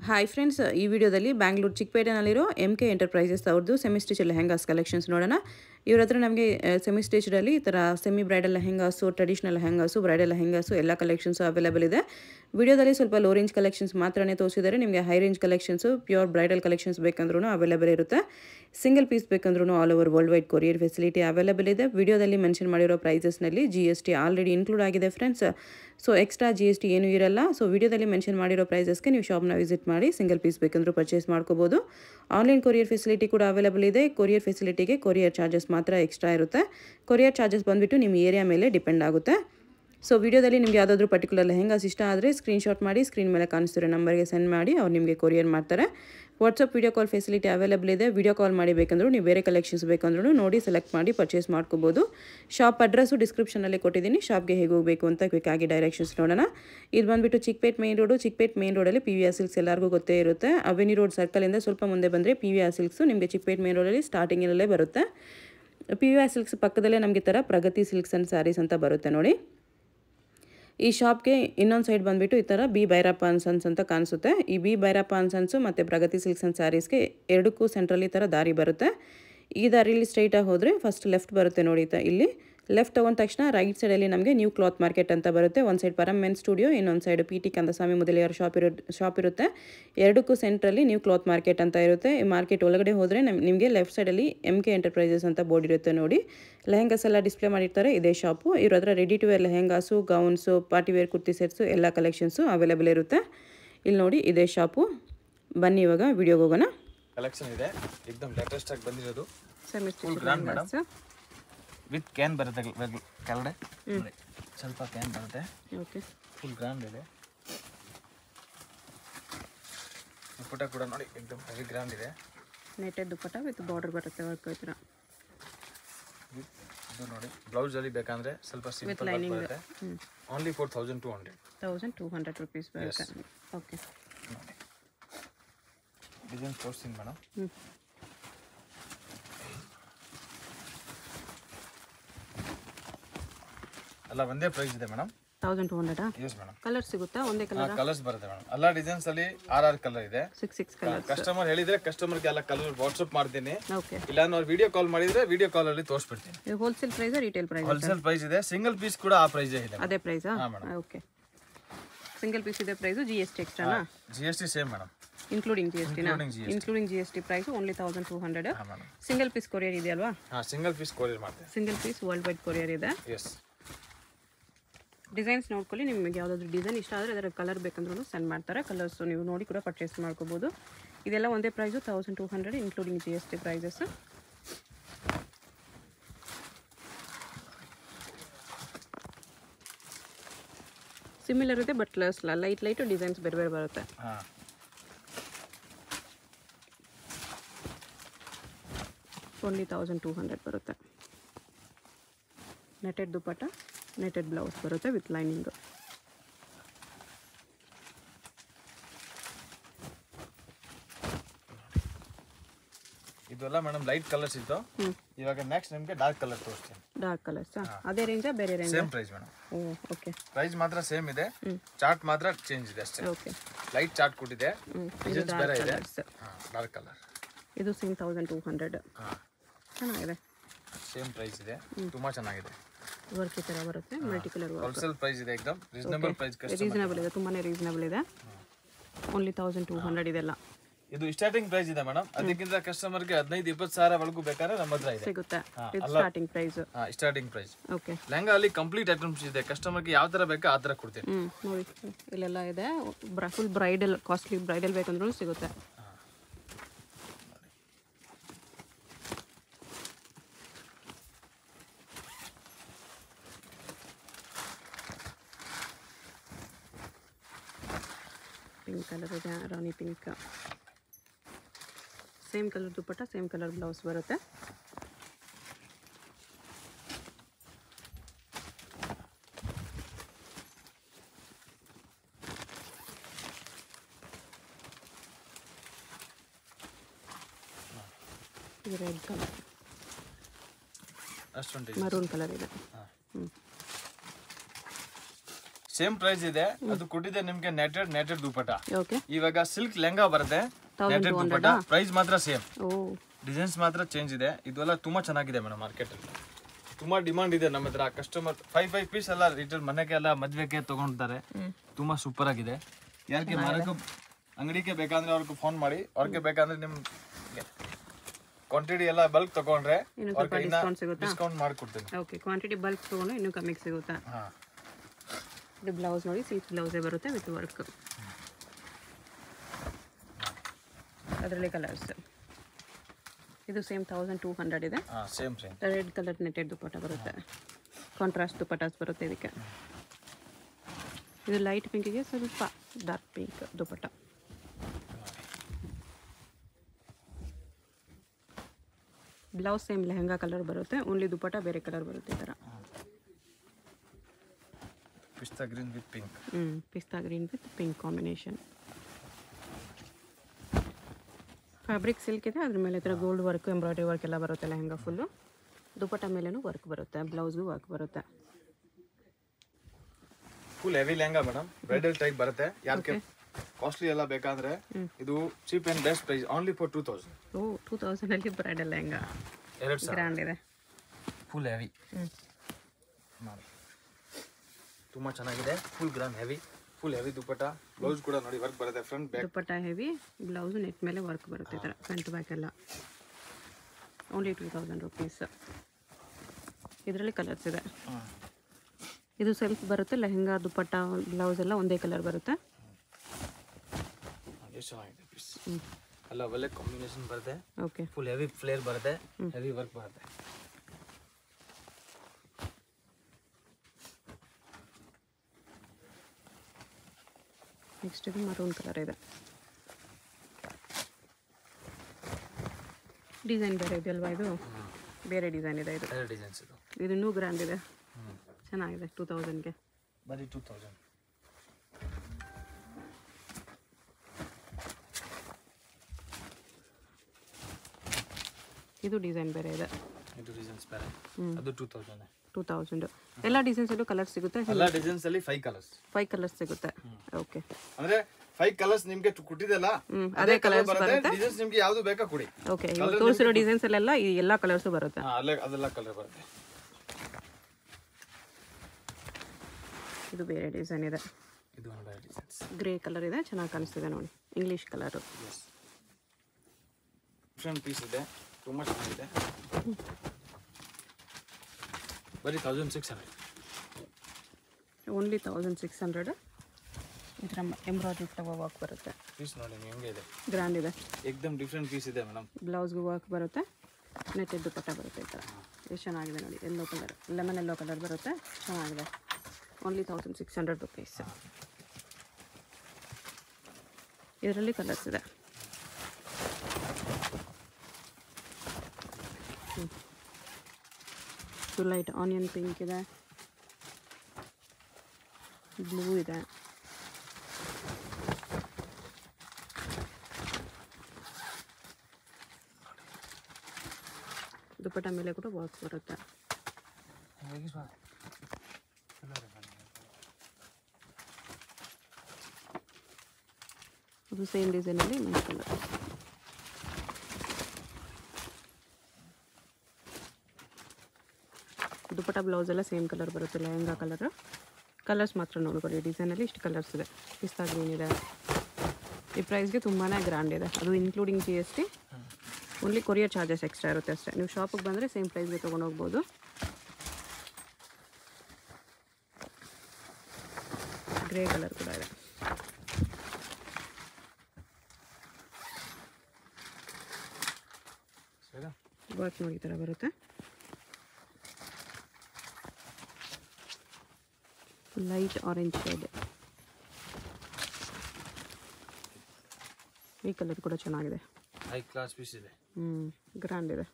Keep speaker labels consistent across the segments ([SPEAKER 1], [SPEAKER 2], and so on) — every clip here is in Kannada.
[SPEAKER 1] ಹಾಯ್ ಫ್ರೆಂಡ್ಸ್ ಈ ವಿಡಿಯೋದಲ್ಲಿ ಬ್ಯಾಂಗ್ಳೂರು ಚಿಕ್ಕಪೇಟೆನಲ್ಲಿರೋ ಎಮ್ ಕೆ ಎಂಟರ್ಪ್ರೈಸಸ್ ಅವ್ರದ್ದು ಸೆಮಿ ಸ್ಟಿಚ್ ಲೆಹೆಂಗಾಸ್ ಕಲೆಕ್ಷನ್ಸ್ ನೋಡೋಣ ಇವ್ರ ಹತ್ರ ನಮಗೆ ಸೆಮಿ ಸ್ಟಿಚ್ಡಲ್ಲಿ ಈ ಥರ semi bridal lehengas traditional lehengas bridal lehengas ಎಲ್ಲ ಕಲೆಕ್ಷನ್ಸು ಅವೈಲೇಬಲ್ ಇದೆ ವಿಡಿಯೋದಲ್ಲಿ ಸ್ವಲ್ಪ ಲೋ ರೇಂಜ್ ಕಲೆಕ್ಷನ್ಸ್ ಮಾತ್ರನೇ ತೋರಿಸಿದ್ದಾರೆ ನಿಮಗೆ high range collections pure bridal collections ಬೇಕಂದ್ರೂ ಅವೈಲೇಬಲ್ ಇರುತ್ತೆ ಸಿಂಗಲ್ ಪೀಸ್ ಬೇಕಂದ್ರೂ all over world wide courier facility available ಇದೆ ವಿಡಿಯೋದಲ್ಲಿ ಮೆನ್ಷನ್ ಮಾಡಿರೋ ಪ್ರೈಸಸ್ನಲ್ಲಿ G S T already include ಆಗಿದೆ friends so extra G S T ಏನೂ ಇರಲ್ಲ ಸೊ ವಿಡಿಯೋದಲ್ಲಿ ಮೆನ್ಷನ್ ಮಾಡಿರೋ ಪ್ರೈಸಸ್ಗೆ ನೀವು ಶಾಪ್ನ ವಿಸಿಟ್ ಮಾಡಿ ಸಿಂಗಲ್ ಪೀಸ್ ಬೇಕಂದ್ರೂ ಪರ್ಚೇಸ್ ಮಾಡ್ಕೋಬೋದು ಆನ್ಲೈನ್ ಕೊರಿಯರ್ ಫೆಸಿಲಿಟಿ ಕೂಡ ಅವೈಲೇಬಲ್ ಇದೆ ಕೊರಿಯರ್ ಫೆಸಿಲಿಟಿಗೆ ಕೊರಿಯರ್ ಚಾರ್ಜಸ್ ಮಾತ್ರ ಎಕ್ಸ್ಟ್ರಾ ಇರುತ್ತೆ ಕೊರಿಯರ್ ಚಾರ್ಜಸ್ ಬಂದುಬಿಟ್ಟು ನಿಮ್ಮ ಏರಿಯಾ ಮೇಲೆ ಡಿಪೆಂಡ್ ಆಗುತ್ತೆ ಸೊ ವಿಡಿಯೋದಲ್ಲಿ ನಿಮ್ಗೆ ಯಾವುದಾದ್ರೂ ಪರ್ಟಿಕ್ಯುಲರ್ ಲೆಹೆಂಗಾಸ್ ಇಷ್ಟ ಆದರೆ ಸ್ಕ್ರೀನ್ಶಾಟ್ ಮಾಡಿ ಸ್ಕ್ರೀನ್ ಮೇಲೆ ಕಾಣಿಸ್ತಿರೋ ನಂಬರ್ಗೆ ಸೆಂಡ್ ಮಾಡಿ ಅವ್ರು ನಿಮಗೆ ಕೊರಿಯರ್ ಮಾಡ್ತಾರೆ WhatsApp video call facility available ಇದೆ ವಿಡಿಯೋ ಕಾಲ್ ಮಾಡಿ ಬೇಕಂದ್ರೂ ನೀವು ಬೇರೆ ಕಲೆಕ್ಷನ್ಸ್ ಬೇಕಂದ್ರೂ ನೋಡಿ ಸೆಲೆಕ್ಟ್ ಮಾಡಿ ಪರ್ಚೇಸ್ ಮಾಡ್ಕೋಬೋದು ಶಾಪ್ ಅಡ್ರೆಸ್ಸು ಡಿಸ್ಕ್ರಿಪ್ಷನಲ್ಲಿ ಕೊಟ್ಟಿದ್ದೀನಿ ಶಾಪ್ಗೆ ಹೇಗೆ ಹೋಗಬೇಕು ಅಂತ ಕ್ವಿಕ್ ಆಗಿ ಡೈರೆಕ್ಷನ್ಸ್ ನೋಡೋಣ ಇದು ಬಂದುಬಿಟ್ಟು Chickpet main road Chickpet main ರೋಡಲ್ಲಿ ಪಿ ವಿ ಆರ್ ಸಿಲ್ಕ್ಸ್ ಎಲ್ಲರಿಗೂ ಗೊತ್ತೇ ಇರುತ್ತೆ ಅವೆನಿ ರೋಡ್ ಸರ್ಕಲಿಂದ ಸ್ವಲ್ಪ ಮುಂದೆ ಬಂದರೆ ಪಿ ವಿ ಆರ್ ಸಿಲ್ಕ್ಸು ನಿಮಗೆ ಚಿಕ್ಕಪೇಟ್ ಮೇನ್ ರೋಡಲ್ಲಿ ಸ್ಟಾರ್ಟಿಂಗಲ್ಲೇ ಬರುತ್ತೆ ಪಿ ವಿ ಆರ್ ಸಿಲ್ಕ್ಸ್ ಪಕ್ಕದಲ್ಲೇ ನಮಗೆ ಥರ ಪ್ರಗತಿ ಸಿಲ್ಕ್ಸ್ ಆ್ಯಂಡ್ ಸ್ಯಾರೀಸ್ ಅಂತ ಬರುತ್ತೆ ನೋಡಿ ಈ ಶಾಪ್ಗೆ ಇನ್ನೊಂದು ಸೈಡ್ ಬಂದುಬಿಟ್ಟು ಈ ಥರ ಬಿ ಭೈರಪ್ಪ ಅನ್ಸನ್ಸ್ ಅಂತ ಕಾಣಿಸುತ್ತೆ ಈ ಬಿ ಭೈರಪ್ಪ ಅನ್ಸನ್ಸು ಮತ್ತು ಪ್ರಗತಿ ಸಿಲ್ಕ್ಸ್ ಆ್ಯಂಡ್ ಸ್ಯಾರೀಸ್ಗೆ ಎರಡಕ್ಕೂ ಸೆಂಟ್ರಲ್ಲಿ ಈ ಥರ ದಾರಿ ಬರುತ್ತೆ ಈ ದಾರಿಲಿ ಸ್ಟ್ರೈಟಾಗಿ ಹೋದರೆ ಫಸ್ಟ್ ಲೆಫ್ಟ್ ಬರುತ್ತೆ ನೋಡಿ ತ ಇಲ್ಲಿ ಲೆಫ್ಟ್ ತೊಗೊಂಡ ತಕ್ಷಣ ರೈಟ್ ಸೈಡಲ್ಲಿ ನಮಗೆ ನ್ಯೂ ಕ್ಲಾತ್ ಮಾರ್ಕೆಟ್ ಅಂತ ಬರುತ್ತೆ ಒಂದು ಸೈಡ್ ಪರಂ ಮೆನ್ ಸ್ಟುಡಿಯೋ ಇನ್ನೊಂದು ಸೈಡ್ ಪಿ ಟಿ ಕಂದಸ್ವಾಮಿ ಮೊದಲಿಯವ್ರ ಶಾಪ್ ಇರೋ ಶಾಪ್ ಇರುತ್ತೆ ಎರಡಕ್ಕೂ ಸೆಂಟ್ರಲ್ಲಿ ನ್ಯೂ ಕ್ಲಾತ್ ಮಾರ್ಕೆಟ್ ಅಂತ ಇರುತ್ತೆ ಈ ಮಾರ್ಕೆಟ್ ಒಳಗಡೆ ಹೋದರೆ ನಿಮಗೆ ಲೆಫ್ಟ್ ಸೈಡಲ್ಲಿ ಎಮ್ ಕೆ ಎಂಟರ್ಪ್ರೈಸಸ್ ಅಂತ ಬೋರ್ಡ್ ಇರುತ್ತೆ ನೋಡಿ ಲೆಹೆಂಗಾಸ್ ಎಲ್ಲ ಡಿಸ್ಪ್ಲೇ ಮಾಡಿರ್ತಾರೆ ಇದೇ ಶಾಪು ಇವ್ರ ಹತ್ರ ready to wear lehengas gowns party wear kurti sets ಎಲ್ಲ ಕಲೆಕ್ಷನ್ಸು ಅವೈಲೇಬಲ್ ಇರುತ್ತೆ ಇಲ್ಲಿ ನೋಡಿ ಇದೇ ಶಾಪು ಬನ್ನಿ ಇವಾಗ ವಿಡಿಯೋಗೆ ಹೋಗೋಣ
[SPEAKER 2] ಕಲೆಕ್ಷನ್ ಇದೆ ಎಕ್ದಮ್ ಲೇಟೆಸ್ಟ್ ಆಗಿ ಬಂದಿರೋದು
[SPEAKER 1] sir
[SPEAKER 2] full grand madam with can ಬರುತ್ತೆ ಕೆಳಗಡೆ ನೋಡಿ, ಸ್ವಲ್ಪ ಕ್ಯಾನ್ ಬರುತ್ತೆ
[SPEAKER 1] ಓಕೆ
[SPEAKER 2] ಫುಲ್ ಗ್ರ್ಯಾಂಡ್ ಇದೆ ಪುಟ ಕೂಡ ನೋಡಿ ಎಕ್ದಮ್ ಹೆವಿ ಗ್ರ್ಯಾಂಡ್ ಇದೆ
[SPEAKER 1] ನೆಟೆಡ್ ದುಪ್ಪಟ್ಟ ವಿತ್ ಬಾರ್ಡರ್ ಬರುತ್ತೆ ವರ್ಕ್ ಈ ಥರ
[SPEAKER 2] With ಇದು ನೋಡಿ ಬ್ಲೌಸ್ ಅಲ್ಲಿ ಬೇಕಂದ್ರೆ ಸ್ವಲ್ಪ ಸಿಂಪಲ್ ಬರುತ್ತೆ only four thousand two hundred
[SPEAKER 1] thousand two hundred rupees ಬರುತ್ತೆ ಓಕೆ
[SPEAKER 2] ನೋಡಿ ಡಿಸೈನ್ ತೋರಿಸ್ತೀನಿ ಮೇಡಮ್
[SPEAKER 1] ಹ್ಞೂ
[SPEAKER 2] ಎಲ್ಲ ಒಂದೇ ಪ್ರೈಸ್ ಇದೆ ಮೇಡಮ್
[SPEAKER 1] ತೌಸಂಡ್ ಟೂ ಹಂಡ್ರೆಡಾ
[SPEAKER 2] ಯೂಸ್ ಮೇಡಮ್
[SPEAKER 1] ಕಲರ್ ಸಿಗುತ್ತಾ ಒಂದೇ ಕಲರ್
[SPEAKER 2] ಕಲರ್ಸ್ ಬರುತ್ತೆ ಮೇಡಮ್ ಎಲ್ಲ ಡಿಸೈನ್ಸ್ ಅಲ್ಲಿ ಆರ್ ಆರ್ ಕಲರ್ ಇದೆ
[SPEAKER 1] ಸಿಕ್ಸ್ ಸಿಕ್ಸ್ ಕಲರ್
[SPEAKER 2] ಕಸ್ಟಮರ್ ಹೇಳಿದ್ರೆ ಕಸ್ಟಮರ್ಗೆ ಎಲ್ಲ ಕಲರ್ ವಾಟ್ಸಪ್ ಮಾಡ್ತೀನಿ
[SPEAKER 1] ಓಕೆ
[SPEAKER 2] ಇಲ್ಲ ನಾವು ವಿಡಿಯೋ ಕಾಲ್ ಮಾಡಿದ್ರೆ ವಿಡಿಯೋ ಕಾಲ್ ಅಲ್ಲಿ ತೋರಿಸ್ಬಿಡ್ತೀನಿ
[SPEAKER 1] ಇದು ಹೋಲ್ಸೇಲ್ ಪ್ರೈಸಾ ರಿಟೇಲ್ ಪ್ರೈಸ್
[SPEAKER 2] ಹೋಲ್ಸೇಲ್ ಪ್ರೈಸ್ ಇದೆ ಸಿಂಗಲ್ ಪೀಸ್ ಕೂಡ ಆ ಪ್ರೈಸ್ ಇದೆ
[SPEAKER 1] ಅದೇ ಪ್ರೈಸಾ
[SPEAKER 2] ಹಾ, madam.
[SPEAKER 1] ಓಕೆ ಸಿಂಗಲ್ ಪೀಸ್ ಇದೆ ಪ್ರೈಸು ಜಿ ಎಸ್ ಟಿ ಎಕ್ಸ್ಟ್ರಾನಾ
[SPEAKER 2] G S T same madam
[SPEAKER 1] including G S ಟಿನಾ
[SPEAKER 2] Including GST.
[SPEAKER 1] Including G S T price only thousand two hundred
[SPEAKER 2] ಹಾ ಮೇಡಮ್
[SPEAKER 1] ಸಿಂಗಲ್ ಪೀಸ್ ಕೊರಿಯರ್ ಇದೆಯಲ್ವಾ
[SPEAKER 2] ಹಾ ಸಿಂಗಲ್ ಪೀಸ್ ಕೊರಿಯರ್ ಮಾಡ್ತೇವೆ
[SPEAKER 1] single piece world wide courier ಇದೆ
[SPEAKER 2] ಎಸ್
[SPEAKER 1] ಡಿಸೈನ್ಸ್ ನೋಡ್ಕೊಳ್ಳಿ ನಿಮಗೆ ಯಾವುದಾದ್ರು ಡಿಸೈನ್ ಇಷ್ಟ ಆದರೆ ಅದರ ಕಲರ್ ಬೇಕಂದ್ರೂ ಸೆಂಡ್ ಮಾಡ್ತಾರೆ ಕಲರ್ಸ್ ನೀವು ನೋಡಿ ಕೂಡ ಪರ್ಚೇಸ್ ಮಾಡ್ಕೋಬೋದು ಇದೆಲ್ಲ ಒಂದೇ price thousand two hundred including G S T prices similar ಇದೆ ಬಟ್ ಲೈಟ್ ಲೈಟು ಡಿಸೈನ್ಸ್ ಬೇರೆ ಬೇರೆ ಬರುತ್ತೆ
[SPEAKER 2] ಹಾ
[SPEAKER 1] ಓನ್ಲಿ ತೌಸಂಡ್ ಟೂ ಹಂಡ್ರೆಡ್ ಬರುತ್ತೆ ನೆಟೆಡ್ ದುಪ್ಪಟ್ಟ ನೆಟೆಡ್ ಬ್ಲೌಸ್ ಬರುತ್ತೆ ವಿತ್ ಲೈನಿಂಗ್
[SPEAKER 2] ಇದೆಲ್ಲ ಮೇಡಮ್ ಲೈಟ್ ಕಲರ್ಸ್ ಇತ್ತು
[SPEAKER 1] ಹ್ಞೂ
[SPEAKER 2] ಇವಾಗ ನೆಕ್ಸ್ಟ್ ನಿಮಗೆ ಡಾರ್ಕ್ ಕಲರ್ ತೋರಿಸ್ತೀನಿ
[SPEAKER 1] ಡಾರ್ಕ್ ಕಲರ್ಸಾ ಅದೇ ರೇಂಜಾ ಬೇರೆ ರೇಂಜ್
[SPEAKER 2] ಸೇಮ್ ಪ್ರೈಸ್ ಮೇಡಮ್
[SPEAKER 1] ಓ ಓಕೆ
[SPEAKER 2] ಪ್ರೈಸ್ ಮಾತ್ರ ಸೇಮ್ ಇದೆ ಚಾರ್ಟ್ ಮಾತ್ರ ಚೇಂಜ್ ಇದೆ ಅಷ್ಟೇ
[SPEAKER 1] ಓಕೆ
[SPEAKER 2] ಲೈಟ್ ಚಾರ್ಟ್ ಕೊಟ್ಟಿದೆ
[SPEAKER 1] ಹ್ಞೂ ಇದು
[SPEAKER 2] ಡಿಸೈನ್ಸ್ ಬೇರೆ
[SPEAKER 1] ಡಾರ್ಕ್
[SPEAKER 2] ಇದೆ
[SPEAKER 1] ಕಲರ್ಸ್
[SPEAKER 2] ಡಾರ್ಕ್ ಕಲರ್
[SPEAKER 1] ಇದು ಸೇಮ್ ತೌಸಂಡ್ ಟೂ ಹಂಡ್ರೆಡ್
[SPEAKER 2] ಹಾ
[SPEAKER 1] ಚೆನ್ನಾಗಿದೆ
[SPEAKER 2] ಸೇಮ್ ಪ್ರೈಸ್ ಇದೆ ತುಂಬಾ ಚೆನ್ನಾಗಿದೆ
[SPEAKER 1] ವರ್ಕ್ ಈ ಥರ ಬರುತ್ತೆ multi colour work
[SPEAKER 2] wholesale price ಇದೆ ಎಕ್ದಮ್ ರೀಸನಬಲ್ ಪ್ರೈಸ್
[SPEAKER 1] ರೀಸನಬಲ್ ಇದೆ ತುಂಬಾ ರೀಸನಬಲ್ ಇದೆ ಓನ್ಲಿ ತೌಸಂಡ್ ಟೂ ಹಂಡ್ರೆಡ್ ಇದೆಲ್ಲ
[SPEAKER 2] ಇದು ಸ್ಟಾರ್ಟಿಂಗ್ ಪ್ರೈಸ್ ಇದೆ ಮೇಡಮ್ ಅದಕ್ಕಿಂತ ಕಸ್ಟಮರ್ಗೆ ಹದಿನೈದು ಇಪ್ಪತ್ತು ಸಾವಿರ ಒಳಗೂ ಬೇಕಾದ್ರೆ ನಮ್ಮ ಹತ್ರ ಇದೆ
[SPEAKER 1] ಸಿಗುತ್ತೆ ಇದು ಸ್ಟಾರ್ಟಿಂಗ್ ಪ್ರೈಸ್
[SPEAKER 2] ಹಾ ಸ್ಟಾರ್ಟಿಂಗ್ ಪ್ರೈಸ್
[SPEAKER 1] ಓಕೆ
[SPEAKER 2] ಲೆಹಂಗಾ ಅಲ್ಲಿ ಕಂಪ್ಲೀಟ್ ಐಟಮ್ಸ್ ಇದೆ ಕಸ್ಟಮರ್ಗೆ ಯಾವ ತರ ಬೇಕೋ ಆ ತರ ಕೊಡ್ತೀನಿ
[SPEAKER 1] ಹ್ಞೂ ನೋಡಿ ಇಲ್ಲೆಲ್ಲ ಇದೆ ಫುಲ್ ಬ್ರೈಡಲ್ ಕಾಸ್ಟ್ಲಿ ಬ್ರೈಡಲ್ ಬೇಕಂದ್ರೂ ಸಿಗುತ್ತೆ ಪಿಂಕ್ ಕಲರ್ ಇದೆ ರಾಣಿ pink same colour dupatta same colour blouse ಬರುತ್ತೆ ಇದು ರೆಡ್ ಕಲರ್
[SPEAKER 2] ಅಷ್ಟೊಂದು
[SPEAKER 1] ಮರೂನ್ ಕಲರ್ ಇದೆ
[SPEAKER 2] ಹಾ.
[SPEAKER 1] ಹ್ಞೂ
[SPEAKER 2] ಸೇಮ್ ಪ್ರೈಸ್ ಇದೆ ಅದು ಕೊಟ್ಟಿದೆ ನಿಮ್ಗೆ ನೆಟೆಡ್ ನೆಟೆಡ್ ದುಪ್ಪಟ
[SPEAKER 1] ಓಕೆ
[SPEAKER 2] ಇವಾಗ ಸಿಲ್ಕ್ ಲೆಹಂಗಾ ಬರುತ್ತೆ ನೆಟೆಡ್ ದುಪ್ಪಟ ಪ್ರೈಸ್ ಮಾತ್ರ ಸೇಮ್
[SPEAKER 1] ಓ
[SPEAKER 2] ಡಿಸೈನ್ಸ್ ಮಾತ್ರ ಚೇಂಜ್ ಇದೆ ಇದೆಲ್ಲ ತುಂಬಾ ಚೆನ್ನಾಗಿದೆ ಮೇಡಮ್ ಮಾರ್ಕೆಟ್ ಅಲ್ಲಿ ತುಂಬಾ ಡಿಮಾಂಡ್ ಇದೆ ನಮ್ಮ ಹತ್ರ ಕಸ್ಟಮರ್ ಫೈವ್ ಫೈವ್ ಪೀಸ್ ಎಲ್ಲ ರಿಟೇಲ್ ಮನೆಗೆ ಎಲ್ಲ ಮದ್ವೆಗೆ ತಗೊಂಡ್ತಾರೆ ತುಂಬಾ ಸೂಪರ್ ಆಗಿದೆ ಯಾರಿಗೆ ಮಾರಕ್ಕೆ ಅಂಗಡಿಗೆ ಬೇಕಂದ್ರೆ ಅವ್ರಿಗೆ ಫೋನ್ ಮಾಡಿ ಅವ್ರಿಗೆ ಬೇಕಂದ್ರೆ ನಿಮ್ಗೆ ಕ್ವಾಂಟಿಟಿ ಎಲ್ಲ ಬಲ್ಕ್ ತಗೊಂಡ್ರೆ
[SPEAKER 1] ಇನ್ನು
[SPEAKER 2] ಅವ್ರಿಗೆ ಇನ್ನ
[SPEAKER 1] ಡಿಸ್ಕೌಂಟ್ ಸಿಗುತ್ತಾ
[SPEAKER 2] ಡಿಸ್ಕೌಂಟ್ ಮಾಡ್ಕೊಡ್ತೀನಿ
[SPEAKER 1] ಓಕೆ ಕ್ವಾಂಟಿಟಿ ಬಲ್ಕ್ ತೊಗೊಂಡು ಇನ್ನೂ ಕಮ್ಮಿಗೆ ಸಿಗುತ್ತಾ
[SPEAKER 2] ಹಾ
[SPEAKER 1] ಇದು ಬ್ಲೌಸ್ ನೋಡಿ ಸಿಲ್ಕ್ ಬ್ಲೌಸೇ ಬರುತ್ತೆ ವಿತ್ ವರ್ಕ್ ಅದರಲ್ಲಿ ಕಲರ್ಸ್ ಇದು ಸೇಮ್ ತೌಸಂಡ್ ಟೂ ಹಂಡ್ರೆಡ್ ಇದೆ
[SPEAKER 2] ಹಾ same same
[SPEAKER 1] red colour netted dupatta ಬರುತ್ತೆ ಕಾಂಟ್ರಾಸ್ಟ್ ದುಪ್ಪಟಾಸ್ ಬರುತ್ತೆ ಇದಕ್ಕೆ ಇದು ಲೈಟ್ ಪಿಂಕಿಗೆ ಸ್ವಲ್ಪ dark pink dupatta blouse same lehenga colour ಬರುತ್ತೆ ಓನ್ಲಿ ದುಪ್ಪಟ ಬೇರೆ ಕಲರ್ ಬರುತ್ತೆ ಈ ಥರ
[SPEAKER 2] ಪಿಸ್ತಾ ಗ್ರೀನ್ ವಿತ್ ಪಿಂಕ್
[SPEAKER 1] ಹ್ಞೂ pista green with pink combination fabric silk ಇದೆ ಅದ್ರ ಮೇಲೆ ಥರ ಗೋಲ್ಡ್ ವರ್ಕ್ ಎಂಬ್ರಾಯ್ಡ್ರಿ ವರ್ಕ್ ಎಲ್ಲ ಬರುತ್ತೆ ಲೆಹಂಗಾ ಫುಲ್ಲು ದುಪ್ಪಟ ಮೇಲೇನೂ ವರ್ಕ್ ಬರುತ್ತೆ ಬ್ಲೌಸ್ಗೂ ವರ್ಕ್ ಬರುತ್ತೆ
[SPEAKER 2] full heavy lehenga madam bridal type ಬರುತ್ತೆ ಯಾಕೆ ಕಾಸ್ಟ್ಲಿ ಎಲ್ಲ ಬೇಕಾದ್ರೆ ಇದು cheap and best price only for two thousand
[SPEAKER 1] oh two ತೌಸಂಡಲ್ಲಿ ಬ್ರೈಡಲ್ ಲೆಹಂಗಾ
[SPEAKER 2] ಎರಡು ಸಾವಿರ
[SPEAKER 1] ಗ್ರ್ಯಾಂಡ್ ಇದೆ
[SPEAKER 2] ಫುಲ್ ಹೆವಿ
[SPEAKER 1] ಹ್ಞೂ
[SPEAKER 2] ನೋಡಿ ತುಂಬಾ ಚೆನ್ನಾಗಿದೆ full grand heavy full heavy dupatta blouse ಕೂಡ ನೋಡಿ ವರ್ಕ್ ಬರುತ್ತೆ front back
[SPEAKER 1] dupatta heavy blouse net ಮೇಲೆ ವರ್ಕ್ ಬರುತ್ತೆ ಈ ಥರ ಫ್ರಂಟ್ ಬ್ಯಾಕ್ ಎಲ್ಲ ಓನ್ಲಿ ಟೂ ತೌಸಂಡ್ ರುಪೀಸ್ ಇದರಲ್ಲಿ ಕಲರ್ಸ್ ಇದೆ ಇದು ಸೆಲ್ಫ್ ಬರುತ್ತೆ ಲೆಹಂಗಾ ದುಪ್ಪಟ್ಟ ಬ್ಲೌಸ್ ಎಲ್ಲ ಒಂದೇ ಕಲರ್ ಬರುತ್ತೆ
[SPEAKER 2] ಎಷ್ಟು ಚೆನ್ನಾಗಿದೆ ಪೀಸ್ ಎಲ್ಲ ಒಳ್ಳೆ ಕಾಂಬಿನೇಷನ್ ಬರುತ್ತೆ
[SPEAKER 1] ಓಕೆ
[SPEAKER 2] ಫುಲ್ ಹೆವಿ ಫ್ಲೇರ್ ಬರುತ್ತೆ ಹೆವಿ ವರ್ಕ್ ಬರುತ್ತೆ
[SPEAKER 1] ನೆಕ್ಸ್ಟ್ ಇದು ಮರೂನ್ ಕಲರ್ ಇದೆ ಡಿಸೈನ್ ಬೇರೆ ಇದೆಯಲ್ವಾ ಇದು ಬೇರೆ ಡಿಸೈನ್ ಇದೆ ಇದು
[SPEAKER 2] ಬೇರೆ ಡಿಸೈನ್ಸ್ ಇದು
[SPEAKER 1] ಇದು ಇನ್ನೂ ಗ್ರ್ಯಾಂಡ್ ಇದೆ ಚೆನ್ನಾಗಿದೆ ಟೂ ತೌಸಂಡ್ಗೆ
[SPEAKER 2] ಬರೀ ಟೂ ತೌಸಂಡ್
[SPEAKER 1] ಇದು ಡಿಸೈನ್ ಬೇರೆ ಇದೆ
[SPEAKER 2] ಇದು ಡಿಸೈನ್ಸ್ ಬೇರೆ ಅದು ಟೂ ತೌಸಂಡ್
[SPEAKER 1] ಟೂ ತೌಸಂಡು ಎಲ್ಲ ಡಿಸೈನ್ಸಲ್ಲೂ ಕಲರ್ ಸಿಗುತ್ತೆ
[SPEAKER 2] ಎಲ್ಲ ಡಿಸೈನ್ಸ್ ಅಲ್ಲಿ ಫೈವ್ ಕಲರ್ಸ್
[SPEAKER 1] ಫೈವ್ ಕಲರ್ಸ್ ಸಿಗುತ್ತೆ ಓಕೆ
[SPEAKER 2] ಅಂದ್ರೆ ಫೈವ್ ಕಲರ್ಸ್ ನಿಮ್ಗೆ ಕೊಟ್ಟಿದ್ದಲ್ಲ
[SPEAKER 1] ಹ್ಮ್,
[SPEAKER 2] ಅದೇ ಕಲರ್ ಬರುತ್ತೆ ಡಿಸೈನ್ಸ್ ನಿಮ್ಗೆ ಯಾವ್ದು ಬೇಕಾ ಕೊಡಿ
[SPEAKER 1] ಓಕೆ ಇವಾಗ ತೋರಿಸಿರೋ ಡಿಸೈನ್ಸ್ ಅಲ್ಲೆಲ್ಲ ಈ ಎಲ್ಲ ಕಲರ್ಸು ಬರುತ್ತೆ
[SPEAKER 2] ಹಾ ಅಲ್ಲೇ ಅದೆಲ್ಲ ಕಲರ್ ಬರುತ್ತೆ
[SPEAKER 1] ಇದು ಬೇರೆ ಡಿಸೈನ್ ಇದೆ
[SPEAKER 2] ಇದು ಒಂದು ಬೇರೆ ಡಿಸೈನ್ಸ್
[SPEAKER 1] ಗ್ರೇ ಕಲರ್ ಇದೆ ಚೆನ್ನಾಗಿ ಕಾಣಿಸ್ತಿದೆ ನೋಡಿ English colour
[SPEAKER 2] yes different piece ಇದೆ ತುಂಬಾ ಚೆನ್ನಾಗಿದೆ ಬರೀ thousand six hundred
[SPEAKER 1] only thousand six hundred ಈ ಥರ ಎಂಬ್ರಾಯ್ಡ್ರಿ ಫ್ಲವರ್ ವರ್ಕ್ ಬರುತ್ತೆ
[SPEAKER 2] ಪೀಸ್ ನೋಡಿ ನೀವು ಹೆಂಗೆ ಇದೆ
[SPEAKER 1] ಗ್ರ್ಯಾಂಡ್ ಇದೆ
[SPEAKER 2] ಏಕ್ದಮ್ ಡಿಫ್ರೆಂಟ್ ಪೀಸ್ ಇದೆ ಮೇಡಮ್
[SPEAKER 1] ಬ್ಲೌಸ್ಗೂ ವರ್ಕ್ ಬರುತ್ತೆ ನೆಟ್ಟೆಡ್ ದುಪ್ಪಟ್ಟ ಬರುತ್ತೆ ಈ ಥರ ಎಷ್ಟು ಚೆನ್ನಾಗಿದೆ ನೋಡಿ yellow colour lemon yellow colour ಬರುತ್ತೆ ಚೆನ್ನಾಗಿದೆ only thousand six hundred rupees ಇದರಲ್ಲಿ ಕಲರ್ಸ್ ಇದೆ ಲೈಟ್ ಆನಿಯನ್ ಪಿಂಕ್ ಇದೆ ಬ್ಲೂ ಇದೆ ದುಪ್ಪಟ್ಟ ಮೇಲೆ ಕೂಡ ವರ್ಕ್ ಬರುತ್ತೆ ಅದು ಸೇಮ್ ಡಿಸೈನಲ್ಲಿ ಮೆನ್ ಕಲರ್ ದುಪ್ಪಟ್ಟ ಬ್ಲೌಸ್ ಎಲ್ಲ ಸೇಮ್ ಕಲರ್ ಬರುತ್ತೆ ಲೆಹಂಗಾ ಕಲರ್ ಕಲರ್ಸ್ ಮಾತ್ರ ನೋಡ್ಕೊಳ್ಳಿ ಡಿಸೈನಲ್ಲಿ ಇಷ್ಟು ಕಲರ್ಸ್ ಇದೆ ಪಿಸ್ತಾ ಗ್ರೀನ್ ಇದೆ ಈ ಪ್ರೈಸ್ಗೆ ತುಂಬಾ ಗ್ರ್ಯಾಂಡ್ ಇದೆ ಅದು including G S T only courier charges extra ಇರುತ್ತೆ ಅಷ್ಟೇ ನೀವು ಶಾಪಿಗೆ ಬಂದರೆ ಸೇಮ್ ಪ್ರೈಸ್ಗೆ ತೊಗೊಂಡು ಹೋಗ್ಬೋದು ಗ್ರೇ ಕಲರ್ ಕೂಡ ಇದೆ
[SPEAKER 2] ಸರಿನಾ
[SPEAKER 1] ವರ್ಕ್ ನೋಡಿ ಈ ಥರ ಬರುತ್ತೆ ಲೈಟ್ ಆರೆಂಜ್ ಶೇಡ್ ಈ ಕಲರ್ ಕೂಡ ಚೆನ್ನಾಗಿದೆ
[SPEAKER 2] ಹೈ ಕ್ಲಾಸ್ ಪೀಸ್ ಇದೆ
[SPEAKER 1] ಹ್ಞೂ ಗ್ರ್ಯಾಂಡ್ ಇದೆ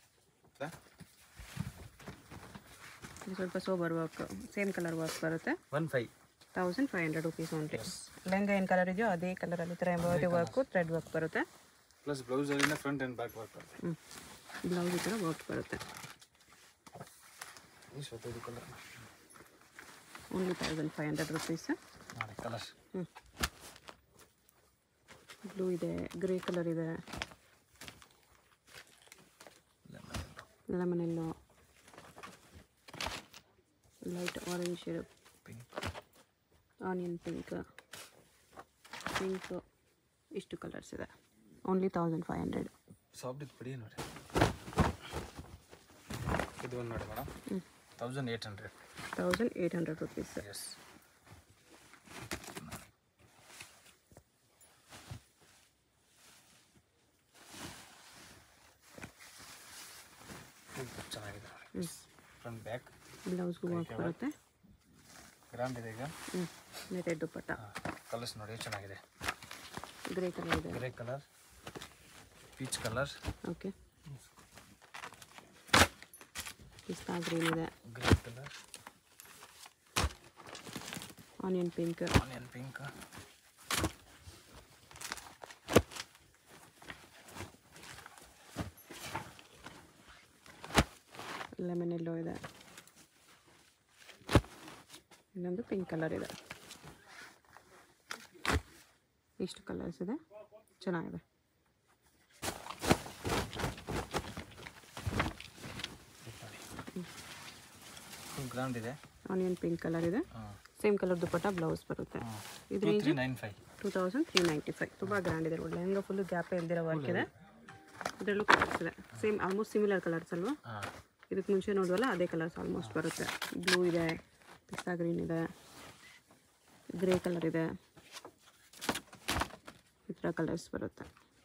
[SPEAKER 1] ಇದು ಸ್ವಲ್ಪ sober work same colour work ಬರುತ್ತೆ
[SPEAKER 2] one five
[SPEAKER 1] thousand five hundred rupees only lehenga ಏನು ಕಲರ್ ಇದೆಯೋ ಅದೇ ಕಲರಲ್ಲಿ ಈ ಥರ ಎಂಬ್ರಾಯ್ಡ್ರಿ ವರ್ಕು ಥ್ರೆಡ್ ವರ್ಕ್ ಬರುತ್ತೆ
[SPEAKER 2] ಪ್ಲಸ್ ಬ್ಲೌಸ್ ಅಲ್ಲಿಂದ ಫ್ರಂಟ್ ಆ್ಯಂಡ್ ಬ್ಯಾಕ್ ವರ್ಕ್ ಬರುತ್ತೆ
[SPEAKER 1] ಹ್ಞೂ ಬ್ಲೌಸ್ ಈ ಥರ ವರ್ಕ್ ಬರುತ್ತೆ
[SPEAKER 2] ಈ ಸ್ವತ್ತೈದು colour
[SPEAKER 1] only thousand five hundred rupees
[SPEAKER 2] ನೋಡಿ ಕಲರ್ಸ್
[SPEAKER 1] ಬ್ಲೂ ಇದೆ ಗ್ರೇ ಕಲರ್ ಇದೆ lemon yellow light orange shade
[SPEAKER 2] pink
[SPEAKER 1] onion pink pink ಇಷ್ಟು ಕಲರ್ಸ್ ಇದೆ only thousand five hundred
[SPEAKER 2] soft ಇದು ಬಿಡಿ ನೋಡಿ ಇದು ಒಂದು ನೋಡಿ madam thousand eight hundred
[SPEAKER 1] thousand eight hundred rupees
[SPEAKER 2] yes ಚೆನ್ನಾಗಿದೆ ನೋಡಿ ಫ್ರಂಟ್ ಬ್ಯಾಕ್
[SPEAKER 1] ಬ್ಲೌಸ್ಗೂ ವರ್ಕ್ ಬರುತ್ತೆ
[SPEAKER 2] ಗ್ರಾಂಡ್ ಇದೆ ಈಗ
[SPEAKER 1] ಹ್ಞೂ ನೆಟೆಡ್ ದುಪ್ಪಟ್ಟ
[SPEAKER 2] ಕಲರ್ಸ್ ನೋಡಿ ಎಷ್ಟು ಚೆನ್ನಾಗಿದೆ
[SPEAKER 1] ಗ್ರೇ ಕಲರ್ ಇದೆ
[SPEAKER 2] grey colour peach colour
[SPEAKER 1] okay pista green ಇದೆ
[SPEAKER 2] green colour
[SPEAKER 1] onion pink
[SPEAKER 2] onion pink
[SPEAKER 1] lemon yellow ಇದೆ ಇನ್ನೊಂದು ಪಿಂಕ್ ಕಲರ್ ಇದೆ ಇಷ್ಟು ಕಲರ್ಸ್ ಇದೆ ಚೆನ್ನಾಗಿದೆ
[SPEAKER 2] ಫುಲ್ ಗ್ರಾಂಡ್ ಇದೆ
[SPEAKER 1] ಆನಿಯನ್ ಪಿಂಕ್ ಕಲರ್ ಇದೆ
[SPEAKER 2] ಹಾಂ
[SPEAKER 1] ಸೇಮ್ ಕಲರ್ ದುಪ್ಪಟ್ಟ ಬ್ಲೌಸ್ ಬರುತ್ತೆ ಇದು
[SPEAKER 2] two
[SPEAKER 1] range
[SPEAKER 2] three nine five
[SPEAKER 1] two thousand three ninety five ತುಂಬ ಗ್ರ್ಯಾಂಡ್ ಇದೆ ನೋಡಿ ಲೆಹಂಗಾ ಫುಲ್ಲು ಗ್ಯಾಪೇ ಇಲ್ದಿರೋ ವರ್ಕ್ ಇದೆ ಇದರಲ್ಲೂ ಕಲರ್ಸ್ ಇದೆ ಸೇಮ್ ಆಲ್ಮೋಸ್ಟ್ ಸಿಮಿಲರ್ ಕಲರ್ಸ್ ಅಲ್ವಾ
[SPEAKER 2] ಹಾಂ
[SPEAKER 1] ಇದಕ್ಕೆ ಮುಂಚೆ ನೋಡುವಲ್ಲ ಅದೇ ಕಲರ್ಸ್ ಆಲ್ಮೋಸ್ಟ್ ಬರುತ್ತೆ ಬ್ಲೂ ಇದೆ ಪಿಸ್ತಾ ಗ್ರೀನ್ ಇದೆ ಗ್ರೇ ಕಲರ್ ಇದೆ ಈ ಥರ ಕಲರ್ಸ್ ಬರುತ್ತೆ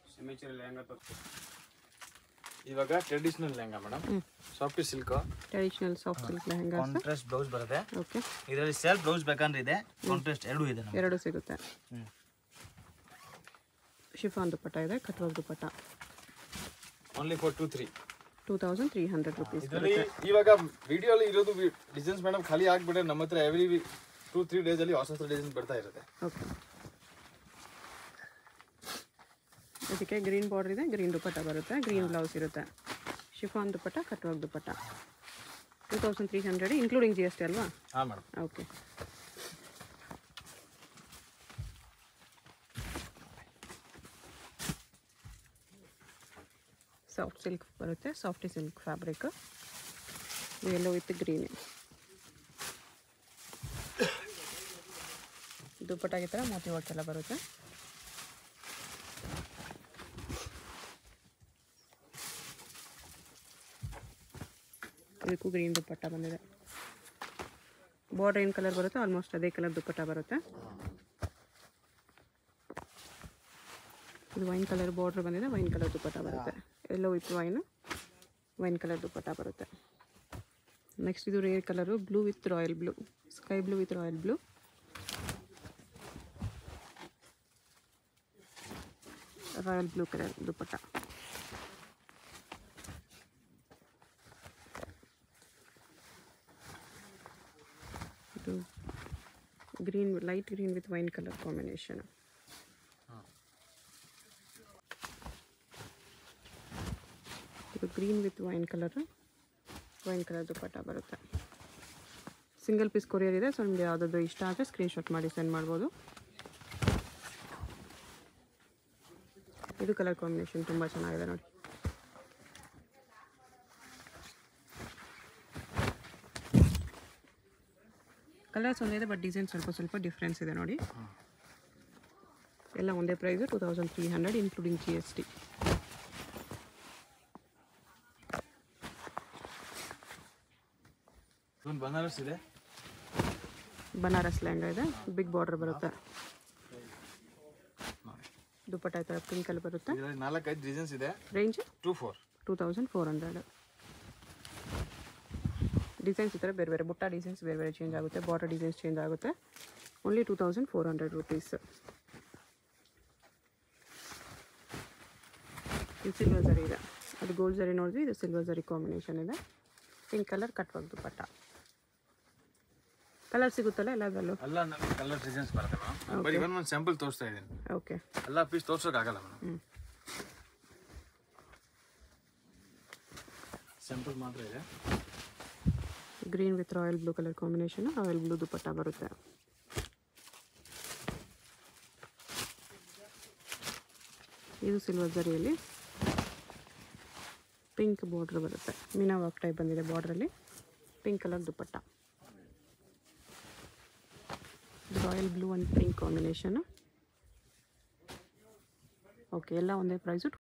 [SPEAKER 2] ಇವಾಗ traditional lehenga madam soft silk
[SPEAKER 1] traditional soft silk lehengas
[SPEAKER 2] contrast blouse ಬರುತ್ತೆ
[SPEAKER 1] ಓಕೆ
[SPEAKER 2] ಇದರಲ್ಲಿ ಸೆಲ್ಫ್ ಬ್ಲೌಸ್ ಬೇಕಂದ್ರೆ ಇದೆ ಕಾಂಟ್ರಾಸ್ಟ್ ಎರಡೂ ಇದೆ ನಮಗೆ
[SPEAKER 1] ಎರಡು ಸಿಗುತ್ತೆ
[SPEAKER 2] ಹ್ಞೂ
[SPEAKER 1] ಶಿಫಾನ್ ದುಪ್ಪಟ್ಟ ಇದೆ cutwork dupatta
[SPEAKER 2] only for two three
[SPEAKER 1] two thousand three hundred rupees
[SPEAKER 2] ಇದರಲ್ಲಿ ಇವಾಗ ವಿಡಿಯೋ ಅಲ್ಲಿ ಇರೋದು ಡಿಸೈನ್ಸ್ ಮೇಡಮ್ ಖಾಲಿ ಆಗ್ಬಿಟ್ರೆ ನಮ್ಮ ಹತ್ರ ಎವ್ರಿ ಟೂ ತ್ರೀ ಡೇಸ್ ಅಲ್ಲಿ ಹೊಸ ಹೊಸ ಡಿಸೈನ್ ಬರ್ತಾ ಇರುತ್ತೆ
[SPEAKER 1] ಓಕೆ ಇದಕ್ಕೆ ಗ್ರೀನ್ ಬಾರ್ಡರ್ ಇದೆ ಗ್ರೀನ್ ದುಪ್ಪಟ್ಟ ಬರುತ್ತೆ ಗ್ರೀನ್ ಬ್ಲೌಸ್ ಇರುತ್ತೆ chiffon dupatta cutwork dupatta two thousand three hundred including G S T ಅಲ್ವಾ
[SPEAKER 2] ಹಾಂ ಮೇಡಮ್
[SPEAKER 1] ಓಕೆ ಸಾಫ್ಟ್ ಸಿಲ್ಕ್ ಬರುತ್ತೆ soft silk fabric yellow with green ದುಪ್ಪಟ್ಟಾಗಿ ಥರ ಮೋತಿ ವರ್ಕ್ ಎಲ್ಲ ಬರುತ್ತೆ ಇದಕ್ಕೂ ಗ್ರೀನ್ ದುಪ್ಪಟ್ಟ ಬಂದಿದೆ ಬಾರ್ಡರ್ ಏನು ಕಲರ್ ಬರುತ್ತೆ ಆಲ್ಮೋಸ್ಟ್ ಅದೇ ಕಲರ್ ದುಪ್ಪಟ್ಟ ಬರುತ್ತೆ ಇದು ವೈನ್ ಕಲರ್ ಬಾರ್ಡರ್ ಬಂದಿದೆ ವೈನ್ ಕಲರ್ ದುಪ್ಪಟ್ಟ ಬರುತ್ತೆ yellow with wine wine colour dupatta ಬರುತ್ತೆ ನೆಕ್ಸ್ಟ್ ಇದು rare colour blue with royal blue sky blue with royal blue royal blue colour dupatta ಇದು green light green with wine colour combination ಇದು green with wine colour wine colour dupatta ಬರುತ್ತೆ ಸಿಂಗಲ್ ಪೀಸ್ ಕೊರಿಯರ್ ಇದೆ ಸೊ ನಿಮಗೆ ಯಾವುದಾದ್ರು ಇಷ್ಟ ಆದರೆ ಸ್ಕ್ರೀನ್ಶಾಟ್ ಮಾಡಿ ಸೆಂಡ್ ಮಾಡ್ಬೋದು ಇದು ಕಲರ್ ಕಾಂಬಿನೇಷನ್ ತುಂಬ ಚೆನ್ನಾಗಿದೆ ನೋಡಿ ಕಲರ್ಸ್ ಒಂದೇ ಇದೆ ಬಟ್ ಡಿಸೈನ್ ಸ್ವಲ್ಪ ಸ್ವಲ್ಪ ಡಿಫ್ರೆನ್ಸ್ ಇದೆ ನೋಡಿ ಎಲ್ಲ ಒಂದೇ price two thousand three hundred including G S T
[SPEAKER 2] ಒಂದು ಬನಾರಸ್ ಇದೆ
[SPEAKER 1] ಬನಾರಸ್ ಲೆಹಂಗಾ ಇದೆ ಬಿಗ್ ಬಾರ್ಡರ್ ಬರುತ್ತೆ ದುಪ್ಪಟ್ಟ ಈ ಥರ ಪಿಂಕಲ್ಲಿ ಬರುತ್ತೆ
[SPEAKER 2] ಇದರಲ್ಲಿ ನಾಲ್ಕೈದು ಡಿಸೈನ್ಸ್ ಇದೆ
[SPEAKER 1] range
[SPEAKER 2] two four
[SPEAKER 1] two thousand four hundred designs ಈ ಥರ ಬೇರೆ ಬೇರೆ ಬುಟ್ಟ ಡಿಸೈನ್ಸ್ ಬೇರೆ ಬೇರೆ ಚೇಂಜ್ ಆಗುತ್ತೆ ಬಾರ್ಡರ್ ಡಿಸೈನ್ಸ್ ಚೇಂಜ್ ಆಗುತ್ತೆ only two thousand four hundred rupees ಇದು ಸಿಲ್ವರ್ ಜರಿ ಇದೆ ಅದು ಗೋಲ್ಡ್ ಜರಿ ನೋಡಿದ್ವಿ ಇದು ಸಿಲ್ವರ್ ಜರಿ ಕಾಂಬಿನೇಷನ್ ಇದೆ ಪಿಂಕ್ ಕಲರ್ ಕಟ್ವಾಗ ದುಪ್ಪಟ್ಟ ಕಲರ್ ಸಿಗುತ್ತಲ್ಲ ಎಲ್ಲದರಲ್ಲೂ
[SPEAKER 2] ಎಲ್ಲ ನಮಗೆ ಕಲರ್ ಡಿಸೈನ್ಸ್ ಬರುತ್ತೆ ಮೇಡಮ್ ಬರೀ ಒಂದು ಒಂದು ಸ್ಯಾಂಪಲ್ ತೋರಿಸ್ತಾ ಇದ್ದೀನಿ
[SPEAKER 1] ಓಕೆ
[SPEAKER 2] ಎಲ್ಲ ಪೀಸ್ ತೋರ್ಸೋಕ್ಕಾಗಲ್ಲ ಮೇಡಮ್
[SPEAKER 1] ಹ್ಞೂ
[SPEAKER 2] ಸ್ಯಾಂಪಲ್ ಮಾತ್ರ ಇದೆ
[SPEAKER 3] green with royal blue colour combination royal blue dupatta ಬರುತ್ತೆ ಇದು ಸಿಲ್ವರ್ ಜರಿಯಲ್ಲಿ ಪಿಂಕ್ ಬಾರ್ಡ್ರ್ ಬರುತ್ತೆ ಮೀನಾ ವರ್ಕ್ ಟೈಪ್ ಬಂದಿದೆ ಬಾರ್ಡ್ರಲ್ಲಿ pink colour dupatta royal blue and pink combination okay ಎಲ್ಲ ಒಂದೇ ಪ್ರೈಸು